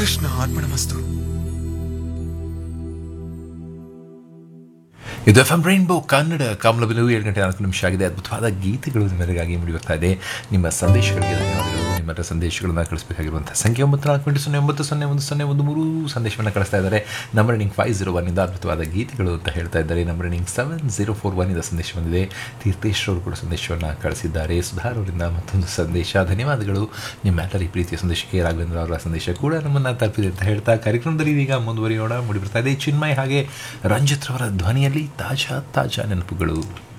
ಕೃಷ್ಣ ಅರ್ಪಣಮಸ್ತು ಇದು F M rainbow Kannada ಕಾಮಲಬಿಲು ಏಳು ಗಂಟೆ ನಾಲ್ಕು ನಿಮಿಷ ಆಗಿದೆ ಅದ್ಭುತವಾದ ಗೀತೆಗಳು ನಿಮ್ಮೆಲ್ಲರಿಗಾಗಿ ಮೂಡಿ ಬರ್ತಾ ಇದೆ ನಿಮ್ಮ ಸಂದೇಶಗಳಿಗೆ ಧನ್ಯವಾದಗಳು ನಿಮ್ಮೆಲ್ಲರ ಸಂದೇಶಗಳನ್ನು ಕಳಿಸಬೇಕಾಗಿರುವಂಥ ಸಂಖ್ಯೆ ಒಂಬತ್ತು ನಾಲ್ಕು ಎಂಟು ಸೊನ್ನೆ ಒಂಬತ್ತು ಸೊನ್ನೆ ಒಂದು ಸೊನ್ನೆ ಒಂದು ಮೂರು ಸಂದೇಶವನ್ನು ಕಳಿಸ್ತಾ ಇದ್ದಾರೆ ನಂಬರ್ ರಿಂಗ್ ಫೈವ್ ಜೀರೋ ಒನ್ನಿಂದ ಅದ್ಭುತವಾದ ಗೀತೆಗಳು ಅಂತ ಹೇಳ್ತಾ ಇದ್ದಾರೆ number ring seven zero four ಒನ್ನಿಂದ ಸಂದೇಶ ಬಂದಿದೆ ತೀರ್ಥೇಶ್ ಅವರು ಕೂಡ ಸಂದೇಶವನ್ನು ಕಳಿಸಿದ್ದಾರೆ ಸುಧಾರ್ ಅವರಿಂದ ಮತ್ತೊಂದು ಸಂದೇಶ ಧನ್ಯವಾದಗಳು ನಿಮ್ಮೆಲ್ಲರ ಈ ಪ್ರೀತಿಯ ಸಂದೇಶಕ್ಕೆ ರಾಘವೇಂದ್ರ ಅವರ ಸಂದೇಶ ಕೂಡ ನಮ್ಮನ್ನು ತಲುಪಿದೆ ಅಂತ ಹೇಳ್ತಾ ಕಾರ್ಯಕ್ರಮದಲ್ಲಿ ಇದೀಗ ಮುಂದುವರಿಯೋಣ ಮೂಡಿ ಬರ್ತಾ ಇದೆ ಚಿನ್ಮಯ್ ಹಾಗೆ ರಂಜಿತ್ ರವರ ಧ್ವನಿಯಲ್ಲಿ ತಾಜಾ ತಾಜಾ ನೆನಪುಗಳು